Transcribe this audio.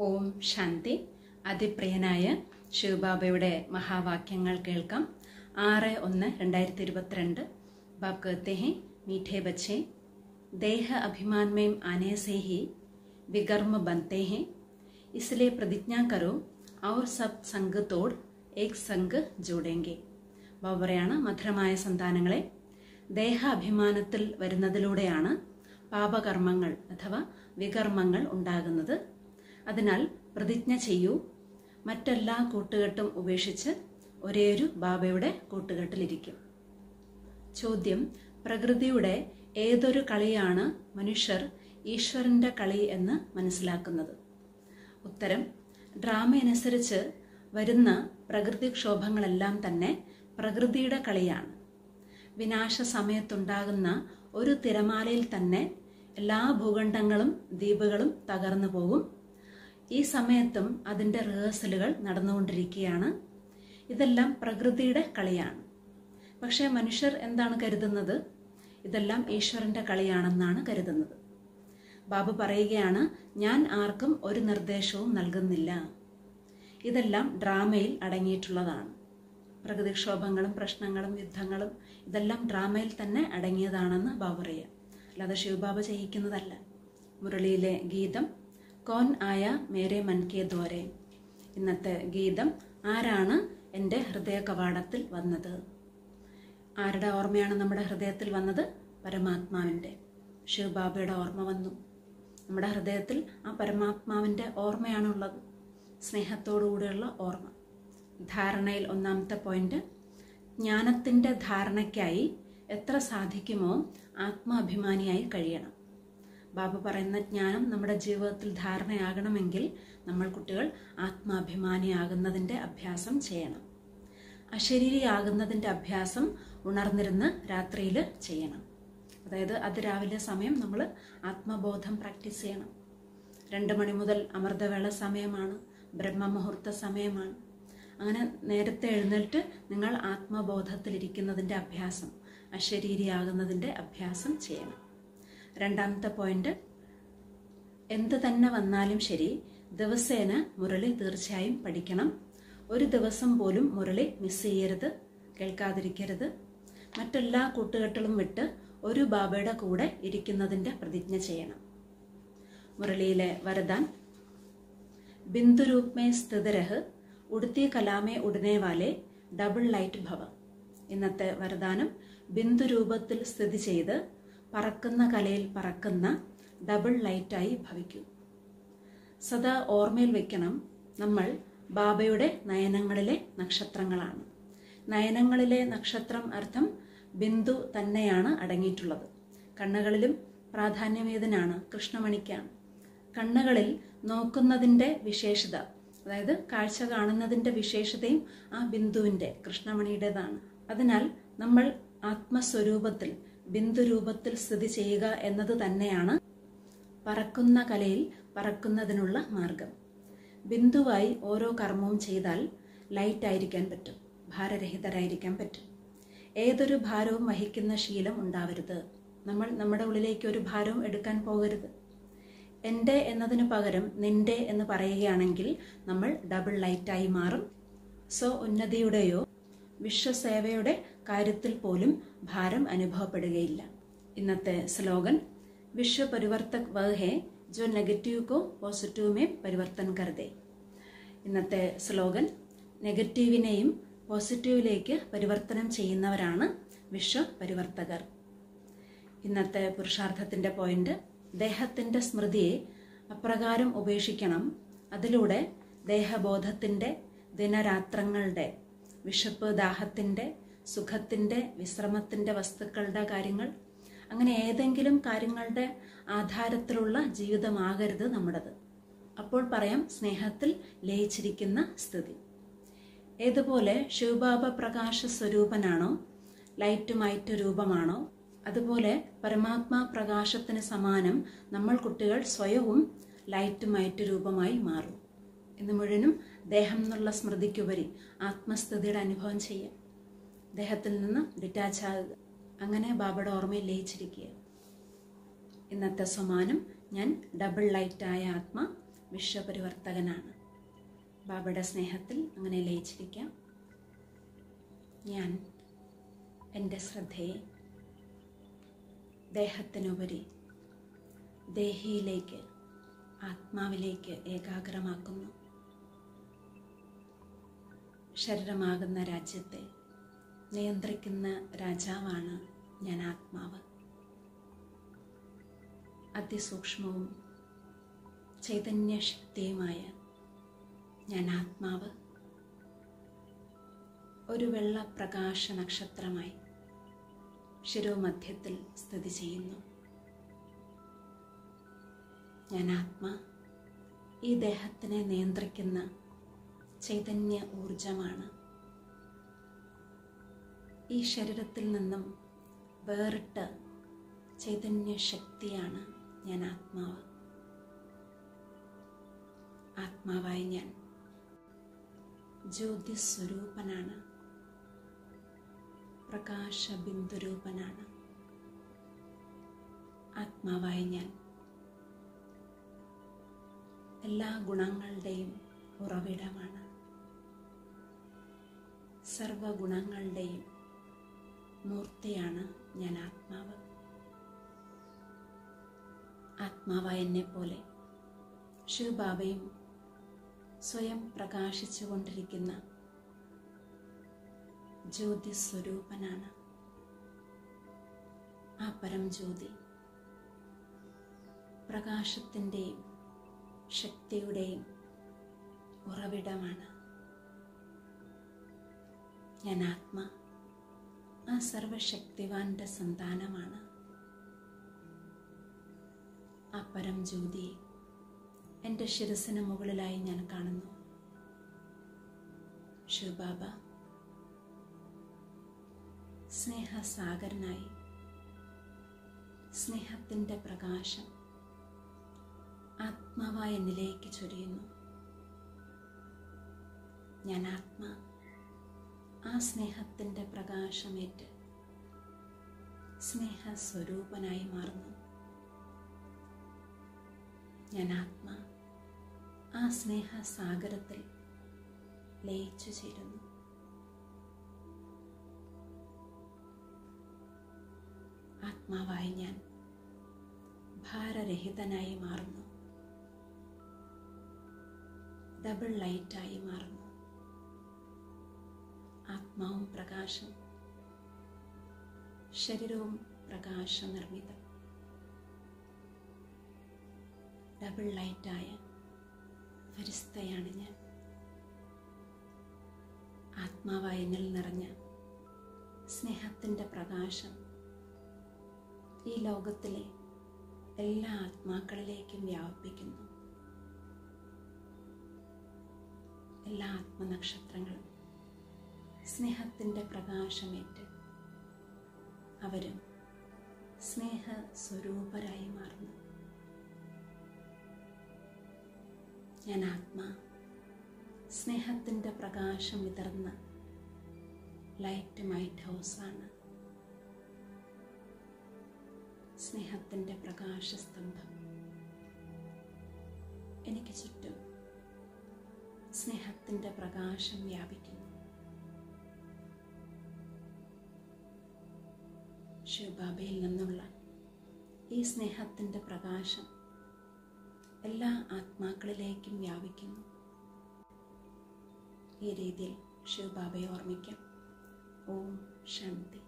ഓം ശാന്തി അതിപ്രിയനായ ശിവബാബയുടെ മഹാവാക്യങ്ങൾ കേൾക്കാം ആറ് ഒന്ന് രണ്ടായിരത്തി ഇരുപത്തിരണ്ട് ബാബ് कहते हैं मीठे बच्चे देह अभिमान में आने से ही विकर्म बनते हैं इसलिए प्रतिज्ञा करो और सब संग तोड़ एक संग जोड़ेंगे ബാബ പറയാണ് മധുരമായ സന്താനങ്ങളെ ദേഹ അഭിമാനത്തിൽ വരുന്നതിലൂടെയാണ് പാപകർമ്മങ്ങൾ അഥവാ വികർമ്മങ്ങൾ ഉണ്ടാകുന്നത് അതിനാൽ പ്രതിജ്ഞ ചെയ്യൂ മറ്റെല്ലാ കൂട്ടുകെട്ടും ഉപേക്ഷിച്ച് ഒരേയൊരു ബാബയുടെ കൂട്ടുകെട്ടിലിരിക്കും ചോദ്യം പ്രകൃതിയുടെ ഏതൊരു കളിയാണ് മനുഷ്യർ ഈശ്വരന്റെ കളി എന്ന് മനസ്സിലാക്കുന്നത് ഉത്തരം ഡ്രാമ അനുസരിച്ച് വരുന്ന പ്രകൃതിക്ഷോഭങ്ങളെല്ലാം തന്നെ പ്രകൃതിയുടെ കളിയാണ് വിനാശ സമയത്തുണ്ടാകുന്ന ഒരു തിരമാലയിൽ തന്നെ എല്ലാ ഭൂഖണ്ഡങ്ങളും ദ്വീപുകളും തകർന്നു പോകും ഈ സമയത്തും അതിൻ്റെ റിഹേഴ്സലുകൾ നടന്നുകൊണ്ടിരിക്കുകയാണ് ഇതെല്ലാം പ്രകൃതിയുടെ കളിയാണ് പക്ഷേ മനുഷ്യർ എന്താണ് കരുതുന്നത് ഇതെല്ലാം ഈശ്വരന്റെ കളിയാണെന്നാണ് കരുതുന്നത് ബാബു പറയുകയാണ് ഞാൻ ആർക്കും ഒരു നിർദ്ദേശവും നൽകുന്നില്ല ഇതെല്ലാം ഡ്രാമയിൽ അടങ്ങിയിട്ടുള്ളതാണ് പ്രകൃതിക്ഷോഭങ്ങളും പ്രശ്നങ്ങളും യുദ്ധങ്ങളും ഇതെല്ലാം ഡ്രാമയിൽ തന്നെ അടങ്ങിയതാണെന്ന് ബാബു പറയുക അല്ലാതെ ശിവബാബ ചെയ്യിക്കുന്നതല്ല മുരളിയിലെ ഗീതം കോൻ ആയ മേരെ മൻ കെ ദ്വാരെ ഇന്നത്തെ ഗീതം ആരാണ് എൻ്റെ ഹൃദയ കവാടത്തിൽ വന്നത് ആരുടെ ഓർമ്മയാണ് നമ്മുടെ ഹൃദയത്തിൽ വന്നത് പരമാത്മാവിൻ്റെ ശിവബാബയുടെ ഓർമ്മ വന്നു നമ്മുടെ ഹൃദയത്തിൽ ആ പരമാത്മാവിൻ്റെ ഓർമ്മയാണുള്ളത് സ്നേഹത്തോടുകൂടിയുള്ള ഓർമ്മ ധാരണയിൽ ഒന്നാമത്തെ പോയിന്റ് ജ്ഞാനത്തിൻ്റെ ധാരണയ്ക്കായി എത്ര സാധിക്കുമോ ആത്മാഭിമാനിയായി കഴിയണം ബാബു പറയുന്ന ജ്ഞാനം നമ്മുടെ ജീവിതത്തിൽ ധാരണയാകണമെങ്കിൽ നമ്മൾ കുട്ടികൾ ആത്മാഭിമാനിയാകുന്നതിൻ്റെ അഭ്യാസം ചെയ്യണം അശരീരിയാകുന്നതിൻ്റെ അഭ്യാസം ഉണർന്നിരുന്ന് രാത്രിയിൽ ചെയ്യണം അതായത് അത് രാവിലെ സമയം നമ്മൾ ആത്മബോധം പ്രാക്ടീസ് ചെയ്യണം രണ്ട് മണി മുതൽ അമൃതവേള സമയമാണ് ബ്രഹ്മമുഹൂർത്ത സമയമാണ് അങ്ങനെ നേരത്തെ എഴുന്നേറ്റ് നിങ്ങൾ ആത്മബോധത്തിലിരിക്കുന്നതിൻ്റെ അഭ്യാസം അശരീരിയാകുന്നതിൻ്റെ അഭ്യാസം ചെയ്യണം രണ്ടാമത്തെ പോയിന്റ് എന്ത് തന്നെ വന്നാലും ശരി ദിവസേന മുരളി തീർച്ചയായും പഠിക്കണം ഒരു ദിവസം പോലും മുരളി മിസ് ചെയ്യരുത് കേൾക്കാതിരിക്കരുത് മറ്റെല്ലാ കൂട്ടുകെട്ടുകളും വിട്ട് ഒരു ബാബയുടെ കൂടെ ഇരിക്കുന്നതിൻ്റെ പ്രതിജ്ഞ ചെയ്യണം മുരളിയിലെ വരദാൻ ബിന്ദു രൂപ് മേ സ്ഥിതരഹ് ഉടുത്തി കലാമേ ഉടനെ വാലെ ഡബിൾ ലൈറ്റ് ഭവ ഇന്നത്തെ വരദാനം ബിന്ദു രൂപത്തിൽ സ്ഥിതി ചെയ്ത് പറക്കുന്ന കലയിൽ പറക്കുന്ന ഡബിൾ ലൈറ്റായി ഭവിക്കൂ സദാ ഓർമ്മയിൽ വെക്കണം നമ്മൾ ബാബയുടെ നയനങ്ങളിലെ നക്ഷത്രങ്ങളാണ് നയനങ്ങളിലെ നക്ഷത്രം അർത്ഥം ബിന്ദു തന്നെയാണ് അടങ്ങിയിട്ടുള്ളത് കണ്ണുകളിലും പ്രാധാന്യമേതിനാണ് കൃഷ്ണമണിക്കാണ് കണ്ണുകളിൽ നോക്കുന്നതിൻ്റെ വിശേഷത അതായത് കാഴ്ച കാണുന്നതിൻ്റെ വിശേഷതയും ആ ബിന്ദുവിൻ്റെ കൃഷ്ണമണിയുടേതാണ് അതിനാൽ നമ്മൾ ആത്മസ്വരൂപത്തിൽ ബിന്ദു രൂപത്തിൽ സ്ഥിതി ചെയ്യുക എന്നത് തന്നെയാണ് പറക്കുന്ന കലയിൽ പറക്കുന്നതിനുള്ള മാർഗം ബിന്ദുവായി ഓരോ കർമ്മവും ചെയ്താൽ ലൈറ്റ് ആയിരിക്കാൻ പറ്റും ഭാരരഹിതരായിരിക്കാൻ പറ്റും ഏതൊരു ഭാരവും വഹിക്കുന്ന ശീലം ഉണ്ടാവരുത് നമ്മൾ നമ്മുടെ ഉള്ളിലേക്ക് ഒരു ഭാരവും എടുക്കാൻ പോകരുത് എൻ്റെ എന്നതിന് പകരം നിന്റെ എന്ന് പറയുകയാണെങ്കിൽ നമ്മൾ ഡബിൾ ലൈറ്റായി മാറും സോ ഉന്നതിയുടെയോ വിശ്വസേവയുടെ കാര്യത്തിൽ പോലും ഭാരം അനുഭവപ്പെടുകയില്ല ഇന്നത്തെ സ്ലോഗൻ വിശ്വ പരിവർത്തക് വഹ് ഹെ ജോ നെഗറ്റീവ് കോ പോസിറ്റീവ് മേ പരിവർത്തൻ കരുതേ ഇന്നത്തെ സ്ലോഗൻ നെഗറ്റീവിനെയും പോസിറ്റീവിലേക്ക് പരിവർത്തനം ചെയ്യുന്നവരാണ് വിശ്വ പരിവർത്തകർ ഇന്നത്തെ പുരുഷാർത്ഥത്തിൻ്റെ പോയിന്റ് ദേഹത്തിൻ്റെ സ്മൃതിയെ അപ്രകാരം ഉപേക്ഷിക്കണം അതിലൂടെ ദേഹബോധത്തിൻ്റെ ദിനരാത്രങ്ങളുടെ വിശപ്പ് ദാഹത്തിൻ്റെ സുഖത്തിൻ്റെ വിശ്രമത്തിൻ്റെ വസ്തുക്കളുടെ കാര്യങ്ങൾ അങ്ങനെ ഏതെങ്കിലും കാര്യങ്ങളുടെ ആധാരത്തിലുള്ള ജീവിതമാകരുത് നമ്മുടേത് അപ്പോൾ പറയാം സ്നേഹത്തിൽ ലയിച്ചിരിക്കുന്ന സ്ഥിതി ഏതുപോലെ ശിവബാബ പ്രകാശ സ്വരൂപനാണോ ലൈറ്റുമായിട്ട് രൂപമാണോ അതുപോലെ പരമാത്മാ പ്രകാശത്തിന് സമാനം നമ്മൾ കുട്ടികൾ സ്വയവും ലൈറ്റുമായിട്ട് രൂപമായി മാറും ഇന്ന് മുഴുവനും ദേഹം എന്നുള്ള സ്മൃതിക്കുപരി ആത്മസ്ഥിതിയുടെ അനുഭവം ചെയ്യാം ദേഹത്തിൽ നിന്ന് ഡിറ്റാച്ച് ആകുക അങ്ങനെ ബാബയുടെ ഓർമ്മയിൽ ലയിച്ചിരിക്കുക ഇന്നത്തെ സമാനം ഞാൻ ഡബിൾ ലൈറ്റായ ആത്മ വിശ്വപരിവർത്തകനാണ് ബാബയുടെ സ്നേഹത്തിൽ അങ്ങനെ ലയിച്ചിരിക്കാം ഞാൻ എൻ്റെ ശ്രദ്ധയെ ദേഹത്തിനുപരി ദേഹിയിലേക്ക് ആത്മാവിലേക്ക് ഏകാഗ്രമാക്കുന്നു ശരീരമാകുന്ന രാജ്യത്തെ നിയന്ത്രിക്കുന്ന രാജാവാണ് ഞാൻ ആത്മാവ് അതിസൂക്ഷ്മവും ചൈതന്യശക്തിയുമായ ഞാൻ ആത്മാവ് ഒരു വെള്ള പ്രകാശ നക്ഷത്രമായി ശിരോമധ്യത്തിൽ സ്ഥിതി ചെയ്യുന്നു ഞാൻ ആത്മ ഈ ദേഹത്തിനെ നിയന്ത്രിക്കുന്ന ചൈതന്യ ഊർജമാണ് ഈ ശരീരത്തിൽ നിന്നും വേറിട്ട ചൈതന്യ ശക്തിയാണ് ഞാൻ ആത്മാവ് ആത്മാവായ ഞാൻ ജ്യോതിസ്വരൂപനാണ് പ്രകാശബിന്ദുരൂപനാണ് ആത്മാവായ ഞാൻ എല്ലാ ഗുണങ്ങളുടെയും ഉറവിടമാണ് സർവഗുണങ്ങളുടെയും മൂർത്തിയാണ് ഞാൻ ആത്മാവ് ആത്മാവായ എന്നെ പോലെ ശിവബാബയും സ്വയം പ്രകാശിച്ചു കൊണ്ടിരിക്കുന്ന ജ്യോതിസ്വരൂപനാണ് ആ പരം ജ്യോതി പ്രകാശത്തിൻ്റെയും ശക്തിയുടെയും ഉറവിടമാണ് ഞാൻ ആത്മ ആ സർവശക്തിവാന്റെ സന്താനമാണ് ആ പരം ജ്യോതിയെ എൻ്റെ ശിരസിന് മുകളിലായി ഞാൻ കാണുന്നു ശിവബാബ സ്നേഹസാഗരനായി സ്നേഹത്തിൻ്റെ പ്രകാശം ആത്മാവായ എന്നിലേക്ക് ചൊരിയുന്നു ഞാൻ ആത്മാ ആ സ്നേഹത്തിൻ്റെ പ്രകാശമേറ്റ് സ്നേഹസ്വരൂപനായി മാറുന്നു ഞാൻ ആത്മാ ആ സ്നേഹസാഗരത്തിൽ ലയിച്ചു ചേരുന്നു ആത്മാവായി ഞാൻ ഭാരരഹിതനായി മാറുന്നു ഡബിൾ ലൈറ്റായി മാറുന്നു ആത്മാവും പ്രകാശം ശരീരവും പ്രകാശ നിർമ്മിതം ഡബിൾ ലൈറ്റായ ഫരിസ്തയാണ് ഞാൻ ആത്മാവായ എന്നിൽ നിറഞ്ഞ സ്നേഹത്തിൻ്റെ പ്രകാശം ഈ ലോകത്തിലെ എല്ലാ ആത്മാക്കളിലേക്കും വ്യാപിപ്പിക്കുന്നു എല്ലാ ആത്മനക്ഷത്രങ്ങളും സ്നേഹത്തിൻ്റെ പ്രകാശമേറ്റ് അവരും സ്നേഹ സ്വരൂപരായി മാറുന്നു ഞാൻ ആത്മാ സ്നേഹത്തിൻ്റെ പ്രകാശം വിതർന്ന ലൈറ്റ് മൈറ്റ് ഹൗസാണ് സ്നേഹത്തിൻ്റെ പ്രകാശസ്തംഭം എനിക്ക് ചുറ്റും സ്നേഹത്തിൻ്റെ പ്രകാശം വ്യാപിക്കുന്നു ശിവബാബയിൽ നിന്നുള്ള ഈ സ്നേഹത്തിൻ്റെ പ്രകാശം എല്ലാ ആത്മാക്കളിലേക്കും വ്യാപിക്കുന്നു ഈ രീതിയിൽ ശിവബാബയെ ഓർമ്മിക്കാം ഓം ശാന്തി